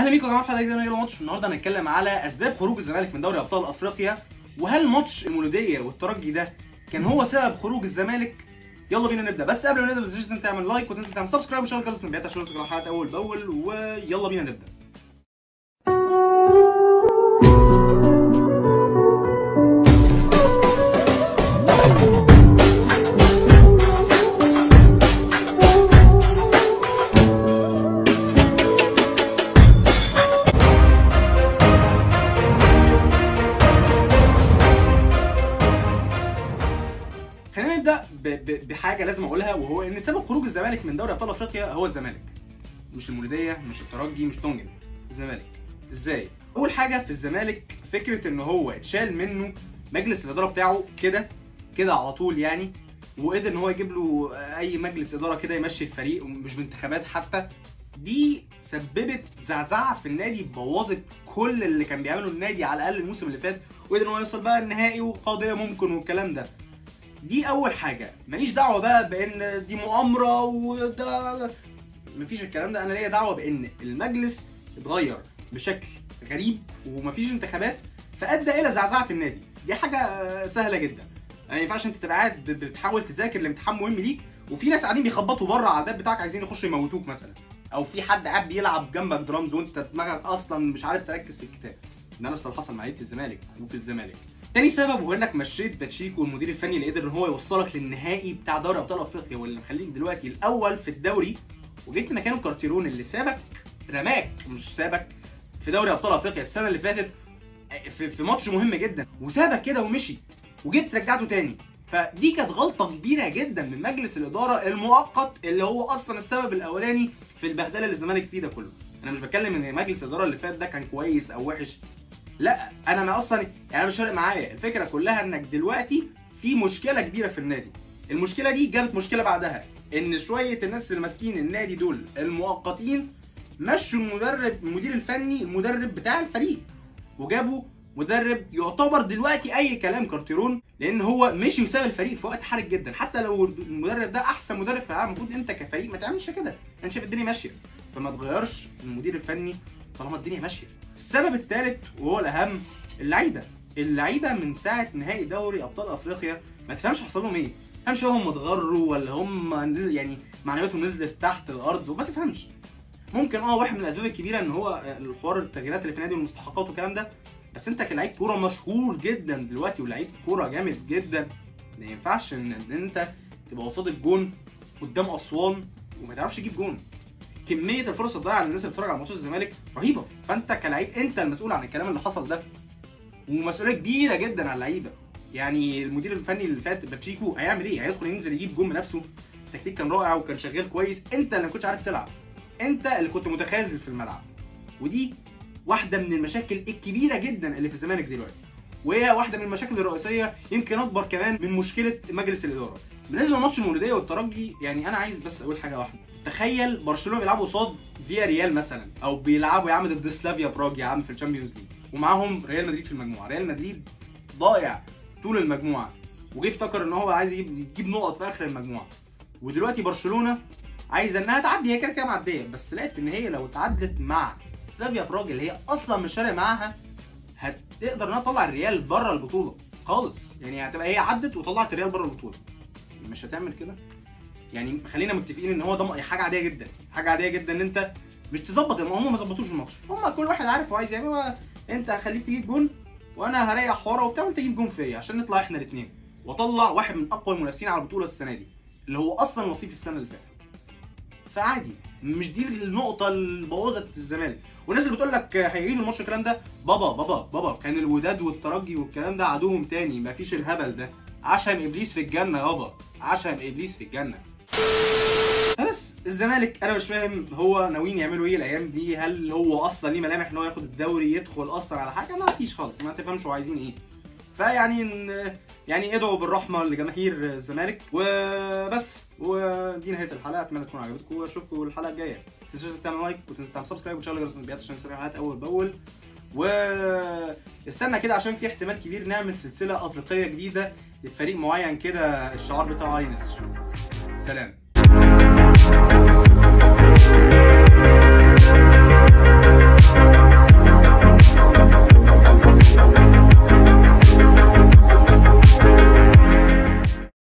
اهلا بيكم يا جماعه في حلقه جديده من يلا ماتش النهارده هنتكلم على اسباب خروج الزمالك من دوري ابطال افريقيا وهل ماتش المولوديه والترجي ده كان هو سبب خروج الزمالك يلا بينا نبدا بس قبل ما نبدا ما تنساش إنك تعمل لايك وتنزل تعمل سبسكرايب وشغل جرس التنبيهات عشان نوصل الحلقات اول باول ويلا بينا نبدا خلينا نبدا ب- ب- بحاجه لازم اقولها وهو ان سبب خروج الزمالك من دوري ابطال افريقيا هو الزمالك مش المولوديه مش الترجي مش تونجن الزمالك ازاي اول حاجه في الزمالك فكره ان هو اتشال منه مجلس الاداره بتاعه كده كده على طول يعني وقدر ان هو يجيب له اي مجلس اداره كده يمشي الفريق مش بانتخابات حتى دي سببت زعزعه في النادي بوظت كل اللي كان بيعمله النادي على الاقل الموسم اللي فات وقدر ان هو يوصل بقى النهائي وقضيه ممكن والكلام ده دي اول حاجه ماليش دعوه بقى بان دي مؤامره وده مفيش الكلام ده انا ليا دعوه بان المجلس اتغير بشكل غريب ومفيش انتخابات فادى الى زعزعه النادي دي حاجه سهله جدا يعني ما ينفعش انت تبقى قاعد ب- بتحاول تذاكر لامتحان مهم ليك وفي ناس قاعدين بيخبطوا بره على الباب بتاعك عايزين يخشوا يموتوك مثلا او في حد قاعد بيلعب جنبك درامز وانت دماغك اصلا مش عارف تركز في الكتاب ده نفس اللي حصل مع لعيبه الزمالك وفي الزمالك تاني سبب هو انك مشيت باتشيكو المدير الفني اللي قدر ان هو يوصلك للنهائي بتاع دوري ابطال افريقيا واللي مخليك دلوقتي الاول في الدوري وجبت مكانه كارتيرون اللي سابك رماك مش سابك في دوري ابطال افريقيا السنه اللي فاتت في, في ماتش مهم جدا وسابك كده ومشي وجيت رجعته تاني فدي كانت غلطه كبيره جدا من مجلس الاداره المؤقت اللي هو اصلا السبب الاولاني في البهدله اللي الزمالك فيه ده كله انا مش بتكلم ان مجلس الاداره اللي فات ده كان كويس او وحش لا انا ما اصلا يعني أنا مش فارق معايا الفكره كلها انك دلوقتي في مشكله كبيره في النادي المشكله دي جابت مشكله بعدها ان شويه الناس اللي ماسكين النادي دول المؤقتين مشوا المدرب المدير الفني المدرب بتاع الفريق وجابوا مدرب يعتبر دلوقتي اي كلام كارتيرون لان هو مشي وساب الفريق في وقت حرج جدا حتى لو المدرب ده احسن مدرب في العالم المفروض انت كفريق ما تعملش كده انا شايف الدنيا ماشيه فما تغيرش المدير الفني طالما الدنيا ماشيه السبب الثالث وهو الاهم اللعيبه اللعيبه من ساعه نهائي دوري ابطال افريقيا ما تفهمش حصل لهم ايه ما تفهمش بقى هم اتغروا ولا هم نزل- يعني معنوياتهم نزلت تحت الارض وما تفهمش ممكن اه واحد من الاسباب الكبيره ان هو الحوار التغييرات اللي في النادي والمستحقات والكلام ده بس انت كلاعب كوره مشهور جدا دلوقتي ولعيب كوره جامد جدا ما ينفعش ان, ان انت تبقى قصاد الجون قدام اسوان وما تعرفش تجيب جون كميه الفرص الضايعه للناس اللي بتتفرج على ماتشات الزمالك رهيبه فانت كلاعب انت المسؤول عن الكلام اللي حصل ده ومسؤوليه كبيره جدا على اللعيبه يعني المدير الفني اللي فات باتشيكو هيعمل ايه؟ هيدخل ينزل يجيب جون بنفسه التكتيك كان رائع وكان شغال كويس انت اللي ما كنتش عارف تلعب انت اللي كنت متخاذل في الملعب ودي واحده من المشاكل الكبيره جدا اللي في الزمالك دلوقتي وهي واحده من المشاكل الرئيسيه يمكن اكبر كمان من مشكله مجلس الاداره بالنسبه لماتش المولوديه والترجي يعني انا عايز بس اقول حاجه واحده تخيل برشلونه بيلعبوا قصاد فيا ريال مثلا او بيلعبوا يا عم ضد سلافيا براج يا عم في الشامبيونز ليج ومعاهم ريال مدريد في المجموعه ريال مدريد ضايع طول المجموعه وجه افتكر ان هو عايز يجيب يجيب نقط في اخر المجموعه ودلوقتي برشلونه عايزه انها تعدي هي كده كده معديه بس لقيت ان هي لو اتعدت مع سلافيا براج اللي هي اصلا مش فارق معاها هتقدر انها تطلع الريال بره البطوله خالص يعني هتبقى هي عدت وطلعت الريال بره البطوله مش هتعمل كده يعني خلينا متفقين ان هو ده حاجه عاديه جدا حاجه عاديه جدا ان انت مش تظبط هم ما ظبطوش الماتش هم كل واحد عارف هو عايز يعمل هو انت خليك تجيب جون وانا هريح حواره وبتاع وانت تجيب جون فيا عشان نطلع احنا الاثنين واطلع واحد من اقوى المنافسين على البطوله السنه دي اللي هو اصلا وصيف السنه اللي فاتت فعادي مش دي النقطة اللي بوظت الزمالك، والناس اللي بتقول لك هيعيدوا الماتش الكلام ده بابا بابا بابا كان الوداد والترجي والكلام ده عدوهم تاني مفيش الهبل ده، عشم ابليس في الجنة يابا، عشم ابليس في الجنة. فبس الزمالك انا مش فاهم هو ناويين يعملوا ايه الايام دي هل هو اصلا ليه ملامح ان هو ياخد الدوري يدخل اصلا على حاجه ما فيش خالص ما تفهمش هو عايزين ايه فيعني ن- يعني ادعوا بالرحمه لجماهير الزمالك وبس ودي نهايه الحلقه اتمنى تكون عجبتكم واشوفكم الحلقه الجايه ما تنسوش تعمل لايك وتنسى تعمل سبسكرايب وتشغل جرس التنبيهات عشان تسمع الحلقات اول باول و استنى كده عشان في احتمال كبير نعمل سلسله افريقيه جديده لفريق معين كده الشعار بتاعه اي نسر سلام